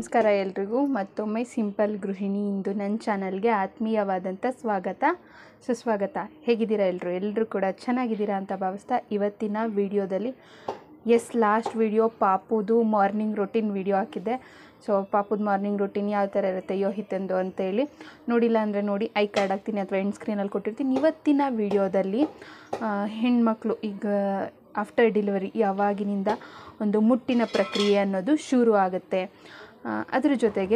ನಮಸ್ಕಾರ ಎಲ್ರಿಗೂ ಮತ್ತೊಮ್ಮೆ ಸಿಂಪಲ್ ಗೃಹಿಣಿ ಇಂದು ನನ್ನ ಚಾನಲ್ಗೆ ಆತ್ಮೀಯವಾದಂಥ ಸ್ವಾಗತ ಸುಸ್ವಾಗತ ಹೇಗಿದ್ದೀರಾ ಎಲ್ಲರೂ ಎಲ್ಲರೂ ಕೂಡ ಚೆನ್ನಾಗಿದ್ದೀರಾ ಅಂತ ಭಾವಿಸ್ತಾ ಇವತ್ತಿನ ವಿಡಿಯೋದಲ್ಲಿ ಎಸ್ ಲಾಸ್ಟ್ ವಿಡಿಯೋ ಪಾಪುದು ಮಾರ್ನಿಂಗ್ ರೊಟೀನ್ ವಿಡಿಯೋ ಹಾಕಿದ್ದೆ ಸೊ ಪಾಪುದು ಮಾರ್ನಿಂಗ್ ರೊಟೀನ್ ಯಾವ ಥರ ಇರುತ್ತೆ ಯೋಹಿತಂದು ಅಂತೇಳಿ ನೋಡಿಲ್ಲ ಅಂದರೆ ನೋಡಿ ಐ ಕಾರ್ಡ್ ಹಾಕ್ತೀನಿ ಅಥವಾ ಎಂಡ್ ಸ್ಕ್ರೀನಲ್ಲಿ ಕೊಟ್ಟಿರ್ತೀನಿ ಇವತ್ತಿನ ವಿಡಿಯೋದಲ್ಲಿ ಹೆಣ್ಮಕ್ಳು ಈಗ ಆಫ್ಟರ್ ಡೆಲಿವರಿ ಯಾವಾಗಿನಿಂದ ಒಂದು ಮುಟ್ಟಿನ ಪ್ರಕ್ರಿಯೆ ಅನ್ನೋದು ಶುರು ಆಗುತ್ತೆ ಆ, ಅದ್ರ ಜೊತೆಗೆ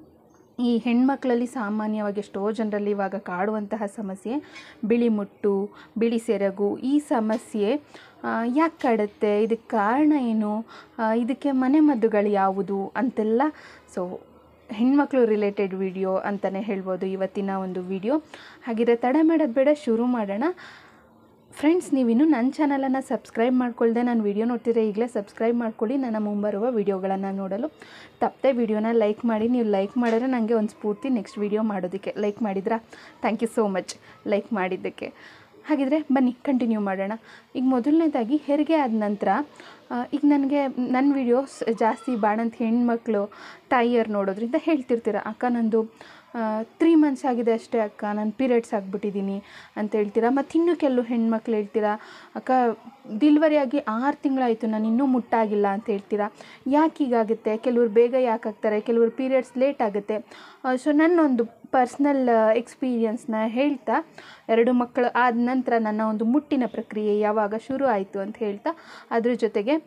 ಈ ಹೆಣ್ಮಕ್ಳಲ್ಲಿ ಸಾಮಾನ್ಯವಾಗಿ ಎಷ್ಟೋ ಜನರಲ್ಲಿ ಇವಾಗ ಕಾಡುವಂತಹ ಸಮಸ್ಯೆ ಬಿಳಿ ಮುಟ್ಟು ಬಿಳಿ ಸೆರಗು ಈ ಸಮಸ್ಯೆ ಯಾಕೆ ಕಾಡುತ್ತೆ ಇದಕ್ಕೆ ಕಾರಣ ಏನು ಆ, ಇದಕ್ಕೆ ಮನೆಮದ್ದುಗಳು ಯಾವುದು ಅಂತೆಲ್ಲ ಸೊ ಹೆಣ್ಮಕ್ಳು ರಿಲೇಟೆಡ್ ವಿಡಿಯೋ ಅಂತಲೇ ಹೇಳ್ಬೋದು ಇವತ್ತಿನ ಒಂದು ವಿಡಿಯೋ ಹಾಗಿದ್ರೆ ತಡ ಮಾಡೋದು ಬೇಡ ಶುರು ಮಾಡೋಣ ಫ್ರೆಂಡ್ಸ್ ನೀವಿನ್ನೂ ನನ್ನ ಚಾನಲನ್ನು ಸಬ್ಸ್ಕ್ರೈಬ್ ಮಾಡ್ಕೊಳ್ದೆ ನಾನು ವಿಡಿಯೋ ನೋಡ್ತಿದ್ರೆ ಈಗಲೇ ಸಬ್ಸ್ಕ್ರೈಬ್ ಮಾಡ್ಕೊಳ್ಳಿ ನನ್ನ ಮುಂಬರುವ ವಿಡಿಯೋಗಳನ್ನು ನೋಡಲು ತಪ್ಪದೆ ವಿಡಿಯೋನ ಲೈಕ್ ಮಾಡಿ ನೀವು ಲೈಕ್ ಮಾಡಿದ್ರೆ ನನಗೆ ಒಂದು ಸ್ಫೂರ್ತಿ ನೆಕ್ಸ್ಟ್ ವಿಡಿಯೋ ಮಾಡೋದಕ್ಕೆ ಲೈಕ್ ಮಾಡಿದ್ರಾ thank you so much like ಮಾಡಿದ್ದಕ್ಕೆ ಹಾಗಿದ್ರೆ ಬನ್ನಿ ಕಂಟಿನ್ಯೂ ಮಾಡೋಣ ಈಗ ಮೊದಲನೇದಾಗಿ ಹೆರಿಗೆ ಆದ ನಂತರ ಆ, ಈಗ ನನಗೆ ನನ್ನ ವಿಡಿಯೋಸ್ ಜಾಸ್ತಿ ಬಾಣಂತ ಹೆಣ್ಮಕ್ಳು ತಾಯಿಯರು ನೋಡೋದ್ರಿಂದ ಹೇಳ್ತಿರ್ತೀರ ಅಕ್ಕ ನಂದು ತ್ರೀ ಮಂತ್ಸ್ ಆಗಿದೆ ಅಷ್ಟೇ ಅಕ್ಕ ನಾನು ಪೀರಿಯಡ್ಸ್ ಆಗಿಬಿಟ್ಟಿದ್ದೀನಿ ಅಂತ ಹೇಳ್ತೀರಾ ಮತ್ತು ಇನ್ನೂ ಕೆಲವು ಹೆಣ್ಮಕ್ಳು ಹೇಳ್ತೀರಾ ಅಕ್ಕ ಡಿಲ್ವರಿ ಆಗಿ ಆರು ತಿಂಗಳಾಯಿತು ನಾನು ಇನ್ನೂ ಮುಟ್ಟಾಗಿಲ್ಲ ಅಂತ ಹೇಳ್ತೀರಾ ಯಾಕೆ ಹೀಗಾಗುತ್ತೆ ಕೆಲವ್ರು ಬೇಗ ಯಾಕೆ ಆಗ್ತಾರೆ ಕೆಲವ್ರು ಪೀರಿಯಡ್ಸ್ ಲೇಟ್ ಆಗುತ್ತೆ ಸೊ ನನ್ನೊಂದು ಪರ್ಸ್ನಲ್ ಎಕ್ಸ್ಪೀರಿಯನ್ಸ್ನ ಹೇಳ್ತಾ ಎರಡು ಮಕ್ಕಳು ಆದ ನಂತರ ನನ್ನ ಒಂದು ಮುಟ್ಟಿನ ಪ್ರಕ್ರಿಯೆ ಯಾವಾಗ ಶುರು ಆಯಿತು ಅಂತ ಹೇಳ್ತಾ ಅದ್ರ ಜೊತೆಗೆ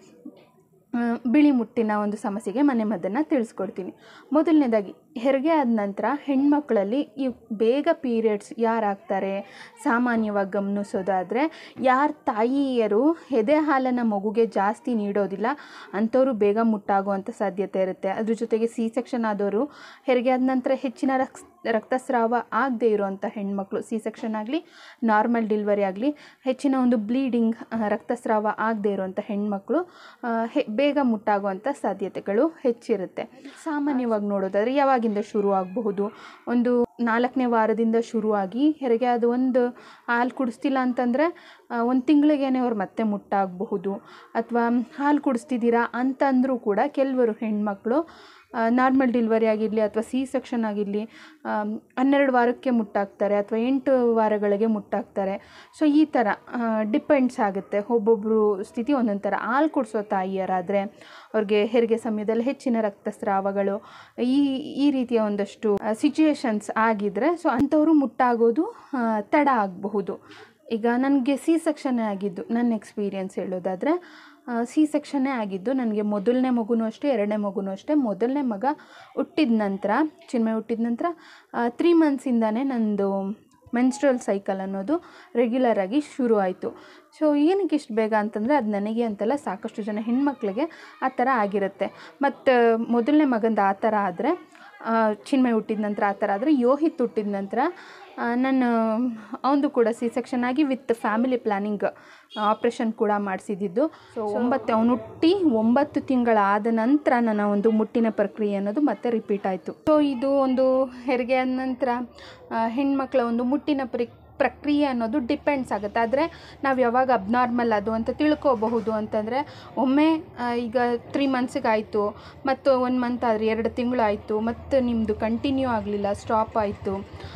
ಆ, ಬಿಳಿ ಮುಟ್ಟಿನ ಒಂದು ಸಮಸ್ಯೆಗೆ ಮನೆಮದ್ದನ್ನು ತಿಳಿಸ್ಕೊಡ್ತೀನಿ ಮೊದಲನೇದಾಗಿ ಹೆರಿಗೆ ಆದ ನಂತರ ಹೆಣ್ಮಕ್ಳಲ್ಲಿ ಈ ಬೇಗ ಪೀರಿಯಡ್ಸ್ ಯಾರಾಗ್ತಾರೆ ಸಾಮಾನ್ಯವಾಗಿ ಗಮನಿಸೋದಾದರೆ ಯಾರ ತಾಯಿಯರು ಎದೆ ಹಾಲನ್ನು ಮಗುಗೆ ಜಾಸ್ತಿ ನೀಡೋದಿಲ್ಲ ಅಂಥವ್ರು ಬೇಗ ಮುಟ್ಟಾಗುವಂಥ ಸಾಧ್ಯತೆ ಇರುತ್ತೆ ಅದ್ರ ಜೊತೆಗೆ ಸಿ ಸೆಕ್ಷನ್ ಆದವರು ಹೆರಿಗೆ ಆದ ನಂತರ ಹೆಚ್ಚಿನ ರಕ್ತ ರಕ್ತಸ್ರಾವ ಆಗದೇ ಇರುವಂಥ ಹೆಣ್ಮಕ್ಳು ಸಿ ಸೆಕ್ಷನ್ ಆಗಲಿ ನಾರ್ಮಲ್ ಡೆಲಿವರಿ ಆಗಲಿ ಹೆಚ್ಚಿನ ಒಂದು ಬ್ಲೀಡಿಂಗ್ ರಕ್ತಸ್ರಾವ ಆಗದೇ ಇರುವಂಥ ಹೆಣ್ಮಕ್ಳು ಆ, ಹೆ ಬೇಗ ಮುಟ್ಟಾಗುವಂಥ ಸಾಧ್ಯತೆಗಳು ಹೆಚ್ಚಿರುತ್ತೆ ಸಾಮಾನ್ಯವಾಗಿ ನೋಡೋದಾದರೆ ಯಾವಾಗಿಂದ ಶುರು ಆಗಬಹುದು ಒಂದು ನಾಲ್ಕನೇ ವಾರದಿಂದ ಶುರುವಾಗಿ ಹೆರಿಗೆ ಅದು ಒಂದು ಹಾಲು ಕುಡಿಸ್ತಿಲ್ಲ ಅಂತಂದರೆ ಒಂದು ತಿಂಗಳಿಗೇನೆ ಅವ್ರು ಮತ್ತೆ ಮುಟ್ಟಾಗಬಹುದು ಅಥವಾ ಹಾಲು ಕುಡಿಸ್ತಿದ್ದೀರಾ ಅಂತಂದರೂ ಕೂಡ ಕೆಲವರು ಹೆಣ್ಮಕ್ಳು ನಾರ್ಮಲ್ ಡೆಲಿವರಿ ಆಗಿರಲಿ ಅಥವಾ ಸಿ ಸೆಕ್ಷನ್ ಆಗಿರಲಿ ಹನ್ನೆರಡು ವಾರಕ್ಕೆ ಮುಟ್ಟಾಕ್ತಾರೆ ಅಥವಾ ಎಂಟು ವಾರಗಳಿಗೆ ಮುಟ್ಟಾಕ್ತಾರೆ ಸೊ ಈ ಥರ ಡಿಪೆಂಡ್ಸ್ ಆಗುತ್ತೆ ಒಬ್ಬೊಬ್ಬರು ಸ್ಥಿತಿ ಒಂದೊಂದು ಥರ ಹಾಲು ಕುಡಿಸೋ ತಾಯಿಯರಾದರೆ ಅವ್ರಿಗೆ ಹೆರಿಗೆ ಸಮಯದಲ್ಲಿ ಹೆಚ್ಚಿನ ರಕ್ತಸ್ರಾವಗಳು ಈ ಈ ರೀತಿಯ ಒಂದಷ್ಟು ಸಿಚುಯೇಷನ್ಸ್ ಆಗಿದ್ದರೆ ಸೊ ಅಂಥವರು ಮುಟ್ಟಾಗೋದು ಆ, ತಡ ಆಗಬಹುದು ಈಗ ನನಗೆ ಸಿ ಸೆಕ್ಷನ್ನೇ ಆಗಿದ್ದು ನನ್ನ ಎಕ್ಸ್ಪೀರಿಯನ್ಸ್ ಹೇಳೋದಾದರೆ ಸಿ ಸೆಕ್ಷನ್ನೇ ಆಗಿದ್ದು ನನಗೆ ಮೊದಲನೇ ಮಗುನೂ ಅಷ್ಟೇ ಎರಡನೇ ಮಗುನೂ ಅಷ್ಟೇ ಮೊದಲನೇ ಮಗ ಹುಟ್ಟಿದ ನಂತರ ಚಿನ್ಮಯ ಹುಟ್ಟಿದ ನಂತರ ತ್ರೀ ಮಂತ್ಸಿಂದನೇ ನಂದು ಮೆನ್ಸ್ಟ್ರಲ್ ಸೈಕಲ್ ಅನ್ನೋದು ರೆಗ್ಯುಲರ್ ಆಗಿ ಶುರು ಆಯಿತು ಸೊ ಏನಕ್ಕೆ ಇಷ್ಟು ಬೇಗ ಅಂತಂದರೆ ಅದು ನನಗೆ ಅಂತಲ್ಲ ಸಾಕಷ್ಟು ಜನ ಹೆಣ್ಮಕ್ಳಿಗೆ ಆ ಥರ ಆಗಿರುತ್ತೆ ಮತ್ತು ಮೊದಲನೇ ಮಗಂದು ಆ ಥರ ಆದರೆ ಚಿನ್ಮಯ ಹುಟ್ಟಿದ ನಂತರ ಆ ಥರ ಆದರೆ ಯೋಹಿತ್ ಹುಟ್ಟಿದ ನಂತರ ಆ, ನನ್ನ ಅವನದು ಕೂಡ ಸಿ ಸೆಕ್ಷನ್ ಆಗಿ ವಿತ್ ಫ್ಯಾಮಿಲಿ ಪ್ಲ್ಯಾನಿಂಗ್ ಆಪ್ರೇಷನ್ ಕೂಡ ಮಾಡಿಸಿದ್ದು ಸೊ ಒಂಬತ್ತು ಅವನು ಹುಟ್ಟಿ ಒಂಬತ್ತು ತಿಂಗಳಾದ ನಂತರ ನನ್ನ ಒಂದು ಮುಟ್ಟಿನ ಪ್ರಕ್ರಿಯೆ ಅನ್ನೋದು ಮತ್ತೆ ರಿಪೀಟ್ ಆಯಿತು ಸೊ ಇದು ಒಂದು ಹೆರಿಗೆ ಆದ ನಂತರ ಆ, ಹೆಣ್ಮಕ್ಳ ಒಂದು ಮುಟ್ಟಿನ ಪ್ರಿ ಪ್ರಕ್ರಿಯೆ ಅನ್ನೋದು ಡಿಪೆಂಡ್ಸ್ ಆಗುತ್ತೆ ಆದರೆ ನಾವು ಯಾವಾಗ ಅಬ್ನಾರ್ಮಲ್ ಅದು ಅಂತ ತಿಳ್ಕೋಬಹುದು ಅಂತಂದರೆ ಒಮ್ಮೆ ಆ, ಈಗ ತ್ರೀ ಮಂತ್ಸಿಗೆ ಆಯಿತು ಮತ್ತು ಒಂದು ಮಂತ್ ಆದರೆ ಎರಡು ತಿಂಗಳು ಆಯಿತು ಮತ್ತು ನಿಮ್ಮದು ಕಂಟಿನ್ಯೂ ಆಗಲಿಲ್ಲ ಸ್ಟಾಪ್ ಆಯಿತು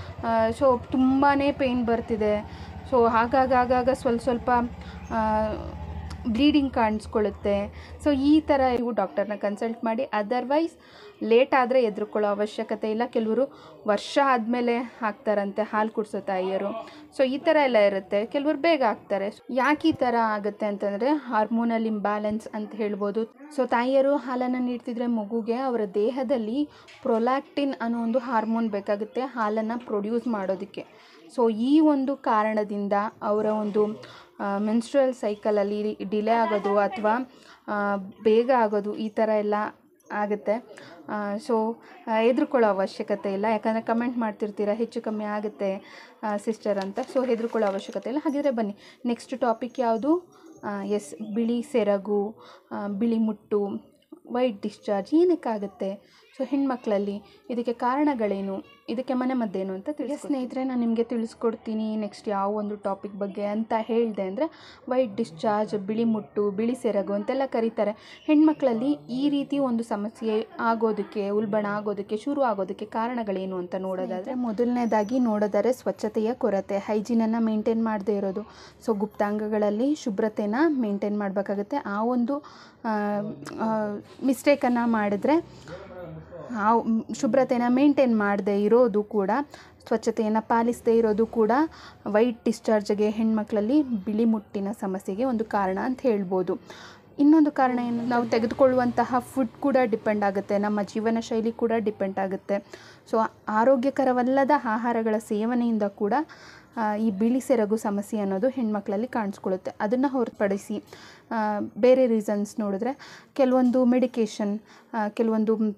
ಸೊ ತುಂಬಾ ಪೇಯ್ನ್ ಬರ್ತಿದೆ ಸೊ ಆಗಾಗ ಆಗಾಗ ಸ್ವಲ್ಪ ಸ್ವಲ್ಪ ಬ್ಲೀಡಿಂಗ್ ಕಾಣಿಸ್ಕೊಳ್ಳುತ್ತೆ ಸೊ ಈ ಥರ ಇವು ಡಾಕ್ಟರ್ನ ಕನ್ಸಲ್ಟ್ ಮಾಡಿ ಅದರ್ವೈಸ್ ಲೇಟ್ ಆದರೆ ಎದುರ್ಕೊಳ್ಳೋ ಅವಶ್ಯಕತೆ ಇಲ್ಲ ಕೆಲವರು ವರ್ಷ ಆದಮೇಲೆ ಹಾಕ್ತಾರಂತೆ ಹಾಲು ಕುಡಿಸೋ ತಾಯಿಯರು ಸೊ ಈ ಥರ ಎಲ್ಲ ಇರುತ್ತೆ ಕೆಲವರು ಬೇಗ ಆಗ್ತಾರೆ ಯಾಕೆ ಈ ಥರ ಆಗುತ್ತೆ ಅಂತಂದರೆ ಹಾರ್ಮೋನಲ್ ಇಂಬ್ಯಾಲೆನ್ಸ್ ಅಂತ ಹೇಳ್ಬೋದು ಸೊ ತಾಯಿಯರು ಹಾಲನ್ನು ನೀಡ್ತಿದ್ರೆ ಮಗುಗೆ ಅವರ ದೇಹದಲ್ಲಿ ಪ್ರೊಲ್ಯಾಕ್ಟಿನ್ ಅನ್ನೋ ಒಂದು ಹಾರ್ಮೋನ್ ಬೇಕಾಗುತ್ತೆ ಹಾಲನ್ನು ಪ್ರೊಡ್ಯೂಸ್ ಮಾಡೋದಕ್ಕೆ ಸೊ ಈ ಒಂದು ಕಾರಣದಿಂದ ಅವರ ಒಂದು ಮೆನ್ಸ್ಟ್ರಲ್ ಸೈಕಲಲ್ಲಿ ಡಿಲೇ ಆಗೋದು ಅಥವಾ ಬೇಗ ಆಗೋದು ಈ ಥರ ಎಲ್ಲ ಆಗುತ್ತೆ ಸೊ ಹೆದರ್ಕೊಳ್ಳೋ ಅವಶ್ಯಕತೆ ಇಲ್ಲ ಯಾಕಂದರೆ ಕಮೆಂಟ್ ಮಾಡ್ತಿರ್ತೀರ ಹೆಚ್ಚು ಕಮ್ಮಿ ಆಗುತ್ತೆ ಸಿಸ್ಟರ್ ಅಂತ ಸೊ ಹೆದರ್ಕೊಳ್ಳೋ ಅವಶ್ಯಕತೆ ಇಲ್ಲ ಹಾಗಿದ್ರೆ ಬನ್ನಿ ನೆಕ್ಸ್ಟ್ ಟಾಪಿಕ್ ಯಾವುದು ಎಸ್ ಬಿಳಿ ಸೆರಗು ಆ, ಬಿಳಿ ಮುಟ್ಟು ವೈಟ್ ಡಿಸ್ಚಾರ್ಜ್ ಏನಕ್ಕಾಗುತ್ತೆ ಸೊ ಹೆಣ್ಮಕ್ಳಲ್ಲಿ ಇದಕ್ಕೆ ಕಾರಣಗಳೇನು ಇದಕ್ಕೆ ಮನೆ ಮದ್ದೇನು ಅಂತ ತಿಳಿಸಿ ಸ್ನೇಹಿತರೆ ನಾನು ನಿಮಗೆ ತಿಳಿಸ್ಕೊಡ್ತೀನಿ ನೆಕ್ಸ್ಟ್ ಯಾವ ಒಂದು ಟಾಪಿಕ್ ಬಗ್ಗೆ ಅಂತ ಹೇಳಿದೆ ಅಂದರೆ ವೈಟ್ ಡಿಸ್ಚಾರ್ಜ್ ಬಿಳಿ ಮುಟ್ಟು ಬಿಳಿ ಸೆರಗು ಅಂತೆಲ್ಲ ಕರೀತಾರೆ ಹೆಣ್ಮಕ್ಳಲ್ಲಿ ಈ ರೀತಿ ಒಂದು ಸಮಸ್ಯೆ ಆಗೋದಕ್ಕೆ ಉಲ್ಬಣ ಆಗೋದಕ್ಕೆ ಶುರು ಆಗೋದಕ್ಕೆ ಕಾರಣಗಳೇನು ಅಂತ ನೋಡೋದಾದರೆ ಮೊದಲನೇದಾಗಿ ನೋಡೋದಾದ್ರೆ ಸ್ವಚ್ಛತೆಯ ಕೊರತೆ ಹೈಜೀನನ್ನು ಮೇಂಟೈನ್ ಮಾಡದೇ ಇರೋದು ಸೊ ಗುಪ್ತಾಂಗಗಳಲ್ಲಿ ಶುಭ್ರತೆನ ಮೇಂಟೈನ್ ಮಾಡಬೇಕಾಗುತ್ತೆ ಆ ಒಂದು ಮಿಸ್ಟೇಕನ್ನು ಮಾಡಿದ್ರೆ ಆ ಶುಭ್ರತೆನ ಮೇಂಟೈನ್ ಮಾಡದೇ ಇರೋದು ಕೂಡ ಸ್ವಚ್ಛತೆಯನ್ನು ಪಾಲಿಸದೇ ಇರೋದು ಕೂಡ ವೈಟ್ ಡಿಸ್ಚಾರ್ಜ್ಗೆ ಹೆಣ್ಮಕ್ಳಲ್ಲಿ ಬಿಳಿ ಮುಟ್ಟಿನ ಸಮಸ್ಯೆಗೆ ಒಂದು ಕಾರಣ ಅಂತ ಹೇಳ್ಬೋದು ಇನ್ನೊಂದು ಕಾರಣ ಏನು ನಾವು ತೆಗೆದುಕೊಳ್ಳುವಂತಹ ಫುಡ್ ಕೂಡ ಡಿಪೆಂಡ್ ಆಗುತ್ತೆ ನಮ್ಮ ಜೀವನ ಶೈಲಿ ಕೂಡ ಡಿಪೆಂಡ್ ಆಗುತ್ತೆ ಸೊ ಆರೋಗ್ಯಕರವಲ್ಲದ ಆಹಾರಗಳ ಸೇವನೆಯಿಂದ ಕೂಡ ಆ, ಈ ಬಿಳಿ ಸೆರಗು ಸಮಸ್ಯೆ ಅನ್ನೋದು ಹೆಣ್ಮಕ್ಳಲ್ಲಿ ಕಾಣಿಸ್ಕೊಳ್ಳುತ್ತೆ ಅದನ್ನು ಹೊರತುಪಡಿಸಿ ಆ, ಬೇರೆ ರೀಸನ್ಸ್ ನೋಡಿದ್ರೆ ಕೆಲವೊಂದು ಮೆಡಿಕೇಷನ್ ಕೆಲವೊಂದು ಮ್,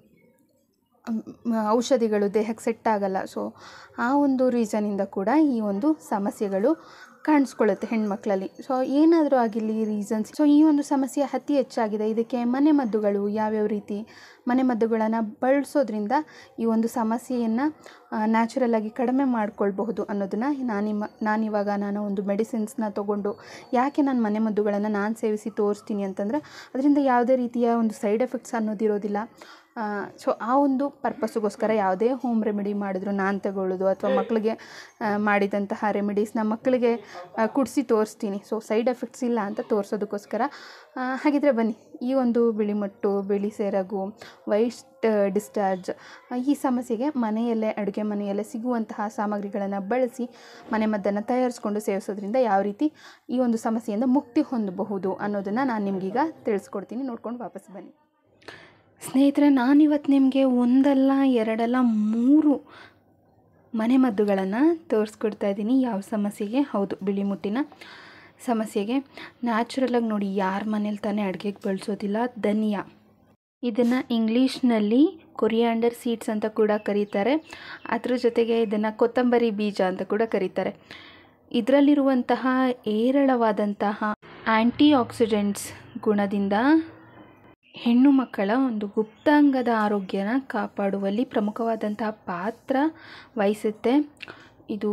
ಮ್, ಔಷಧಿಗಳು ದೇಹಕ್ಕೆ ಸೆಟ್ ಆಗಲ್ಲ ಸೊ ಆ ಒಂದು ರೀಸನಿಂದ ಕೂಡ ಈ ಒಂದು ಸಮಸ್ಯೆಗಳು ಕಾಣಿಸ್ಕೊಳ್ಳುತ್ತೆ ಹೆಣ್ಮಕ್ಳಲ್ಲಿ ಸೊ ಏನಾದರೂ ಆಗಿರಲಿ ರೀಸನ್ಸ್ ಸೊ ಈ ಒಂದು ಸಮಸ್ಯೆ ಅತಿ ಹೆಚ್ಚಾಗಿದೆ ಇದಕ್ಕೆ ಮನೆ ಮದ್ದುಗಳು ಯಾವ್ಯಾವ ರೀತಿ ಮನೆ ಮದ್ದುಗಳನ್ನು ಬಳಸೋದ್ರಿಂದ ಈ ಒಂದು ಸಮಸ್ಯೆಯನ್ನು ನ್ಯಾಚುರಲ್ ಆಗಿ ಕಡಿಮೆ ಮಾಡ್ಕೊಳ್ಬಹುದು ಅನ್ನೋದನ್ನು ನಾನಿಮ್ಮ ನಾನಿವಾಗ ನಾನು ಒಂದು ಮೆಡಿಸಿನ್ಸ್ನ ತೊಗೊಂಡು ಯಾಕೆ ನಾನು ಮನೆ ಮದ್ದುಗಳನ್ನು ನಾನು ಸೇವಿಸಿ ತೋರಿಸ್ತೀನಿ ಅಂತಂದರೆ ಅದರಿಂದ ಯಾವುದೇ ರೀತಿಯ ಒಂದು ಸೈಡ್ ಎಫೆಕ್ಟ್ಸ್ ಅನ್ನೋದಿರೋದಿಲ್ಲ ಸೊ ಆ ಒಂದು ಪರ್ಪಸ್ಗೋಸ್ಕರ ಯಾವುದೇ ಹೋಮ್ ರೆಮಿಡಿ ಮಾಡಿದ್ರು ನಾನು ತಗೊಳ್ಳೋದು ಅಥವಾ ಮಕ್ಕಳಿಗೆ ಆ, ಮಾಡಿದಂತಹ ರೆಮಿಡೀಸ್ನ ಮಕ್ಕಳಿಗೆ ಕುಡಿಸಿ ತೋರಿಸ್ತೀನಿ ಸೊ ಸೈಡ್ ಎಫೆಕ್ಟ್ಸ್ ಇಲ್ಲ ಅಂತ ತೋರಿಸೋದಕ್ಕೋಸ್ಕರ ಆ, ಹಾಗಿದ್ರೆ ಬನ್ನಿ ಈ ಒಂದು ಬಿಳಿಮಟ್ಟು ಬಿಳಿ ಸೆರಗು ವೈಸ್ಟ್ ಡಿಸ್ಚಾರ್ಜ್ ಈ ಸಮಸ್ಯೆಗೆ ಮನೆಯಲ್ಲೇ ಅಡುಗೆ ಮನೆಯಲ್ಲೇ ಸಿಗುವಂತಹ ಸಾಮಗ್ರಿಗಳನ್ನು ಬಳಸಿ ಮನೆಮದ್ದನ್ನು ತಯಾರಿಸ್ಕೊಂಡು ಸೇವಿಸೋದ್ರಿಂದ ಯಾವ ರೀತಿ ಈ ಒಂದು ಸಮಸ್ಯೆಯಿಂದ ಮುಕ್ತಿ ಹೊಂದಬಹುದು ಅನ್ನೋದನ್ನು ನಾನು ನಿಮಗೀಗ ತಿಳಿಸ್ಕೊಡ್ತೀನಿ ನೋಡ್ಕೊಂಡು ವಾಪಸ್ ಬನ್ನಿ ಸ್ನೇಹಿತರೆ ನಾನಿವತ್ತು ನಿಮಗೆ ಒಂದಲ್ಲ ಎರಡಲ್ಲ ಮೂರು ಮನೆಮದ್ದುಗಳನ್ನು ತೋರಿಸ್ಕೊಡ್ತಾ ಇದ್ದೀನಿ ಯಾವ ಸಮಸ್ಯೆಗೆ ಹೌದು ಬಿಳಿ ಮುಟ್ಟಿನ ಸಮಸ್ಯೆಗೆ ನ್ಯಾಚುರಲಾಗಿ ನೋಡಿ ಯಾರ ಮನೇಲಿ ತಾನೇ ಅಡುಗೆಗೆ ಬಳಸೋದಿಲ್ಲ ಧನಿಯಾ ಇದನ್ನು ಇಂಗ್ಲೀಷ್ನಲ್ಲಿ ಕೊರಿಯಾಂಡರ್ ಸೀಡ್ಸ್ ಅಂತ ಕೂಡ ಕರೀತಾರೆ ಅದ್ರ ಜೊತೆಗೆ ಇದನ್ನು ಕೊತ್ತಂಬರಿ ಬೀಜ ಅಂತ ಕೂಡ ಕರೀತಾರೆ ಇದರಲ್ಲಿರುವಂತಹ ಏರಳವಾದಂತಹ ಆ್ಯಂಟಿ ಆಕ್ಸಿಡೆಂಟ್ಸ್ ಗುಣದಿಂದ ಹೆಣ್ಣು ಮಕ್ಕಳ ಒಂದು ಗುಪ್ತಾಂಗದ ಆರೋಗ್ಯನ ಕಾಪಾಡುವಲ್ಲಿ ಪ್ರಮುಖವಾದಂತಹ ಪಾತ್ರ ವಹಿಸುತ್ತೆ ಇದು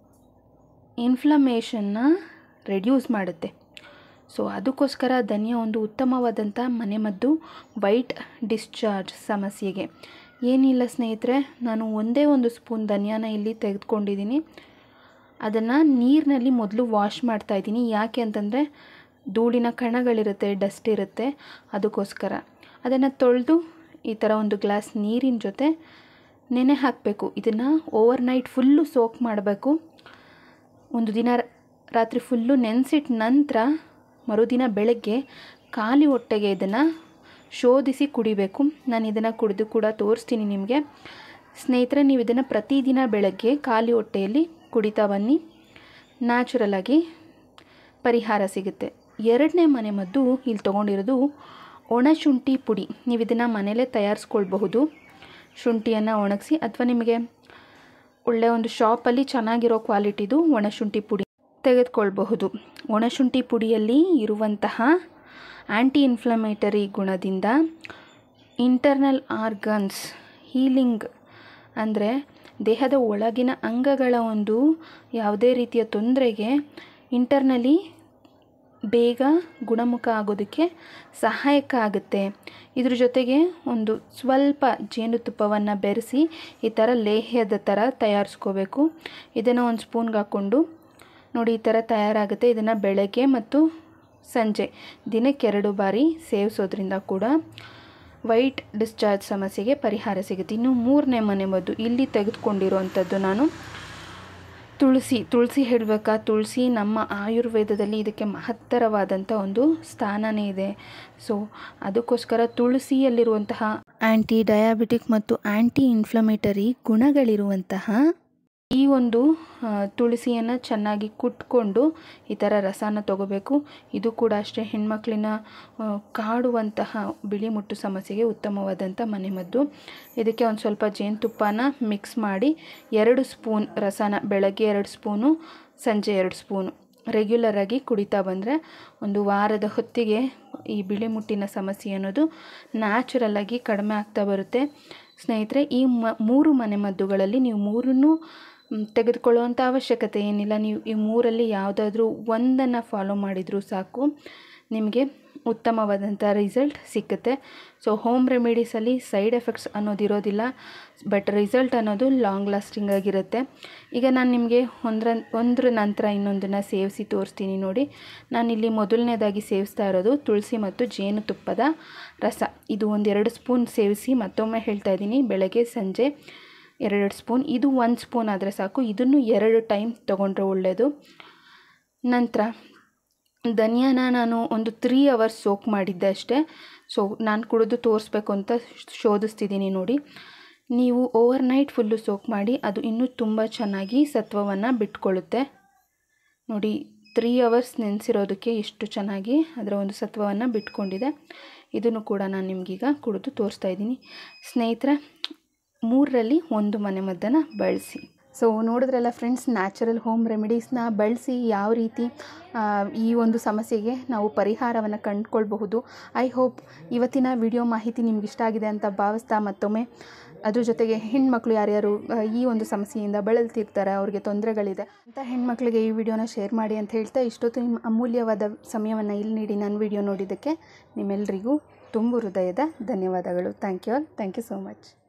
ಇನ್ಫ್ಲಮೇಷನ್ನ ರೆಡ್ಯೂಸ್ ಮಾಡುತ್ತೆ ಸೊ ಅದಕ್ಕೋಸ್ಕರ ಧನಿಯಾ ಒಂದು ಉತ್ತಮವಾದಂಥ ಮನೆಮದ್ದು ವೈಟ್ ಡಿಸ್ಚಾರ್ಜ್ ಸಮಸ್ಯೆಗೆ ಏನಿಲ್ಲ ಸ್ನೇಹಿತರೆ ನಾನು ಒಂದೇ ಒಂದು ಸ್ಪೂನ್ ಧನಿಯಾನ ಇಲ್ಲಿ ತೆಗೆದುಕೊಂಡಿದ್ದೀನಿ ಅದನ್ನು ನೀರಿನಲ್ಲಿ ಮೊದಲು ವಾಶ್ ಮಾಡ್ತಾಯಿದ್ದೀನಿ ಯಾಕೆ ಅಂತಂದರೆ ಧೂಳಿನ ಕಣಗಳಿರುತ್ತೆ ಡಸ್ಟ್ ಇರುತ್ತೆ ಅದಕ್ಕೋಸ್ಕರ ಅದನ್ನು ತೊಳೆದು ಈ ಥರ ಒಂದು ಗ್ಲಾಸ್ ನೀರಿನ ಜೊತೆ ನೆನೆ ಹಾಕಬೇಕು ಇದನ್ನು ಓವರ್ ನೈಟ್ ಫುಲ್ಲು ಸೋಕ್ ಮಾಡಬೇಕು ಒಂದು ದಿನ ರ- ರಾತ್ರಿ ಫುಲ್ಲು ನೆನೆಸಿಟ್ಟ ನಂತರ ಮರುದಿನ ಬೆಳಗ್ಗೆ ಖಾಲಿ ಹೊಟ್ಟೆಗೆ ಇದನ್ನು ಶೋಧಿಸಿ ಕುಡಿಬೇಕು ನಾನು ಇದನ್ನು ಕುಡಿದು ಕೂಡ ತೋರಿಸ್ತೀನಿ ನಿಮಗೆ ಸ್ನೇಹಿತರೆ ನೀವು ಇದನ್ನು ಪ್ರತಿದಿನ ಬೆಳಗ್ಗೆ ಖಾಲಿ ಹೊಟ್ಟೆಯಲ್ಲಿ ಕುಡಿತಾ ಬನ್ನಿ ನ್ಯಾಚುರಲಾಗಿ ಪರಿಹಾರ ಸಿಗುತ್ತೆ ಎರಡನೇ ಮನೆ ಮದ್ದು ಇಲ್ಲಿ ತೊಗೊಂಡಿರೋದು ಒಣ ಶುಂಠಿ ಪುಡಿ ನೀವು ಇದನ್ನು ಮನೇಲೇ ತಯಾರಿಸ್ಕೊಳ್ಬಹುದು ಶುಂಠಿಯನ್ನು ಒಣಗಿಸಿ ಅಥವಾ ನಿಮಗೆ ಒಳ್ಳೆಯ ಒಂದು ಶಾಪಲ್ಲಿ ಚೆನ್ನಾಗಿರೋ ಕ್ವಾಲಿಟಿದು ಒಣಶುಂಠಿ ಪುಡಿ ತೆಗೆದುಕೊಳ್ಬಹುದು ಒಣಶುಂಠಿ ಪುಡಿಯಲ್ಲಿ ಇರುವಂತಹ ಆ್ಯಂಟಿ ಇನ್ಫ್ಲಮೇಟರಿ ಗುಣದಿಂದ ಇಂಟರ್ನಲ್ ಆರ್ಗನ್ಸ್ ಹೀಲಿಂಗ್ ಅಂದರೆ ದೇಹದ ಒಳಗಿನ ಅಂಗಗಳ ಒಂದು ಯಾವುದೇ ರೀತಿಯ ತೊಂದರೆಗೆ ಇಂಟರ್ನಲಿ ಬೇಗ ಗುಣಮುಖ ಆಗೋದಕ್ಕೆ ಸಹಾಯಕ ಆಗುತ್ತೆ ಇದ್ರ ಜೊತೆಗೆ ಒಂದು ಸ್ವಲ್ಪ ಜೇನುತುಪ್ಪವನ್ನು ಬೆರೆಸಿ ಈ ಥರ ಲೇಹ್ಯದ ಥರ ತಯಾರಿಸ್ಕೋಬೇಕು ಇದನ್ನು ಒಂದು ಸ್ಪೂನ್ಗೆ ಹಾಕ್ಕೊಂಡು ನೋಡಿ ಈ ಥರ ತಯಾರಾಗುತ್ತೆ ಇದನ್ನು ಬೆಳಗ್ಗೆ ಮತ್ತು ಸಂಜೆ ದಿನಕ್ಕೆ ಎರಡು ಬಾರಿ ಸೇವಿಸೋದ್ರಿಂದ ಕೂಡ ವೈಟ್ ಡಿಸ್ಚಾರ್ಜ್ ಸಮಸ್ಯೆಗೆ ಪರಿಹಾರ ಸಿಗುತ್ತೆ ಇನ್ನು ಮೂರನೇ ಮನೆ ಮದ್ದು ಇಲ್ಲಿ ತೆಗೆದುಕೊಂಡಿರುವಂಥದ್ದು ನಾನು ತುಳಸಿ ತುಳಸಿ ಹೇಳಬೇಕಾ ತುಳಸಿ ನಮ್ಮ ಆಯುರ್ವೇದದಲ್ಲಿ ಇದಕ್ಕೆ ಮಹತ್ತರವಾದಂಥ ಒಂದು ಸ್ಥಾನನೇ ಇದೆ ಸೊ ಅದಕ್ಕೋಸ್ಕರ ತುಳಸಿಯಲ್ಲಿರುವಂತಹ ಆ್ಯಂಟಿ ಡಯಾಬಿಟಿಕ್ ಮತ್ತು ಆ್ಯಂಟಿ ಇನ್ಫ್ಲಮೇಟರಿ ಗುಣಗಳಿರುವಂತಹ ಈ ಒಂದು ಆ, ತುಳಸಿಯನ್ನು ಚೆನ್ನಾಗಿ ಕುಟ್ಕೊಂಡು ಈ ಥರ ರಸನ ತಗೋಬೇಕು ಇದು ಕೂಡ ಅಷ್ಟೇ ಹೆಣ್ಮಕ್ಳಿನ ಆ, ಕಾಡುವಂತಹ ಬಿಳಿ ಮುಟ್ಟು ಸಮಸ್ಯೆಗೆ ಉತ್ತಮವಾದಂಥ ಮನೆಮದ್ದು ಇದಕ್ಕೆ ಒಂದು ಸ್ವಲ್ಪ ಜೇನುತುಪ್ಪನ ಮಿಕ್ಸ್ ಮಾಡಿ ಎರಡು ಸ್ಪೂನ್ ರಸನ ಬೆಳಗ್ಗೆ ಎರಡು ಸ್ಪೂನು ಸಂಜೆ ಎರಡು ಸ್ಪೂನು ರೆಗ್ಯುಲರಾಗಿ ಕುಡಿತಾ ಬಂದರೆ ಒಂದು ವಾರದ ಹೊತ್ತಿಗೆ ಈ ಬಿಳಿ ಮುಟ್ಟಿನ ಸಮಸ್ಯೆ ಅನ್ನೋದು ನ್ಯಾಚುರಲ್ಲಾಗಿ ಕಡಿಮೆ ಆಗ್ತಾ ಬರುತ್ತೆ ಸ್ನೇಹಿತರೆ ಈ ಮ ಮೂರು ಮನೆಮದ್ದುಗಳಲ್ಲಿ ನೀವು ಮೂರನ್ನೂ ಮ್, ತೆಗೆದುಕೊಳ್ಳುವಂಥ ಅವಶ್ಯಕತೆ ಏನಿಲ್ಲ ನೀವು ಈ ಮೂರಲ್ಲಿ ಯಾವುದಾದ್ರೂ ಒಂದನ್ನು ಫಾಲೋ ಮಾಡಿದರೂ ಸಾಕು ನಿಮಗೆ ಉತ್ತಮವಾದಂಥ ರಿಸಲ್ಟ್ ಸಿಕ್ಕುತ್ತೆ ಸೊ ಹೋಮ್ ರೆಮಿಡೀಸಲ್ಲಿ ಸೈಡ್ ಎಫೆಕ್ಟ್ಸ್ ಅನ್ನೋದಿರೋದಿಲ್ಲ ಬಟ್ ರಿಸಲ್ಟ್ ಅನ್ನೋದು ಲಾಂಗ್ ಲಾಸ್ಟಿಂಗ್ ಆಗಿರುತ್ತೆ ಈಗ ನಾನು ನಿಮಗೆ ಒಂದರ ಒಂದ್ರ ನಂತರ ಇನ್ನೊಂದನ್ನು ಸೇವಿಸಿ ತೋರಿಸ್ತೀನಿ ನೋಡಿ ನಾನಿಲ್ಲಿ ಮೊದಲನೇದಾಗಿ ಸೇವಿಸ್ತಾ ಇರೋದು ತುಳಸಿ ಮತ್ತು ಜೇನುತುಪ್ಪದ ರಸ ಇದು ಒಂದೆರಡು ಸ್ಪೂನ್ ಸೇವಿಸಿ ಮತ್ತೊಮ್ಮೆ ಹೇಳ್ತಾ ಇದ್ದೀನಿ ಬೆಳಗ್ಗೆ ಸಂಜೆ ಎರಡು ಸ್ಪೂನ್ ಇದು ಒಂದು ಸ್ಪೂನ್ ಆದರೆ ಸಾಕು ಇದನ್ನು ಎರಡು ಟೈಮ್ ತೊಗೊಂಡ್ರೆ ಒಳ್ಳೆಯದು ನಂತರ ಧನಿಯಾನ ನಾನು ಒಂದು ತ್ರೀ ಅವರ್ಸ್ ಸೋಕ್ ಮಾಡಿದ್ದೆ ಅಷ್ಟೇ ಸೊ ನಾನು ಕುಡಿದು ತೋರಿಸ್ಬೇಕು ಅಂತ ಶೋಧಿಸ್ತಿದ್ದೀನಿ ನೋಡಿ ನೀವು ಓವರ್ ನೈಟ್ ಫುಲ್ಲು ಸೋಕ್ ಮಾಡಿ ಅದು ಇನ್ನೂ ತುಂಬ ಚೆನ್ನಾಗಿ ಸತ್ವವನ್ನು ಬಿಟ್ಕೊಳ್ಳುತ್ತೆ ನೋಡಿ ತ್ರೀ ಅವರ್ಸ್ ನೆನೆಸಿರೋದಕ್ಕೆ ಎಷ್ಟು ಚೆನ್ನಾಗಿ ಅದರ ಒಂದು ಸತ್ವವನ್ನು ಬಿಟ್ಕೊಂಡಿದೆ ಇದನ್ನು ಕೂಡ ನಾನು ನಿಮಗೀಗ ಕುಡಿದು ತೋರಿಸ್ತಾ ಇದ್ದೀನಿ ಸ್ನೇಹಿತರೆ ಮೂರರಲ್ಲಿ ಒಂದು ಮನೆಮದ್ದನ್ನು ಬಳಸಿ ಸೊ ನೋಡಿದ್ರಲ್ಲ ಫ್ರೆಂಡ್ಸ್ ನ್ಯಾಚುರಲ್ ಹೋಮ್ ರೆಮಿಡೀಸ್ನ ಬಳಸಿ ಯಾವ ರೀತಿ ಆ, ಈ ಒಂದು ಸಮಸ್ಯೆಗೆ ನಾವು ಪರಿಹಾರವನ್ನು ಕಂಡುಕೊಳ್ಬಹುದು ಐ ಹೋಪ್ ಇವತ್ತಿನ ವಿಡಿಯೋ ಮಾಹಿತಿ ನಿಮ್ಗೆ ಇಷ್ಟ ಆಗಿದೆ ಅಂತ ಭಾವಿಸ್ತಾ ಮತ್ತೊಮ್ಮೆ ಅದ್ರ ಜೊತೆಗೆ ಹೆಣ್ಮಕ್ಳು ಯಾರ್ಯಾರು ಆ, ಈ ಒಂದು ಸಮಸ್ಯೆಯಿಂದ ಬಳಲ್ತಿರ್ತಾರೆ ಅವ್ರಿಗೆ ತೊಂದರೆಗಳಿದೆ ಅಂತ ಹೆಣ್ಮಕ್ಳಿಗೆ ಈ ವಿಡಿಯೋನ ಶೇರ್ ಮಾಡಿ ಅಂತ ಹೇಳ್ತಾ ಇಷ್ಟೊತ್ತು ನಿಮ್ಮ ಅಮೂಲ್ಯವಾದ ಸಮಯವನ್ನು ಇಲ್ಲಿ ನೀಡಿ ನನ್ನ ವಿಡಿಯೋ ನೋಡಿದ್ದಕ್ಕೆ ನಿಮ್ಮೆಲ್ಲರಿಗೂ ತುಂಬು ಹೃದಯದ ಧನ್ಯವಾದಗಳು thank you all thank you so much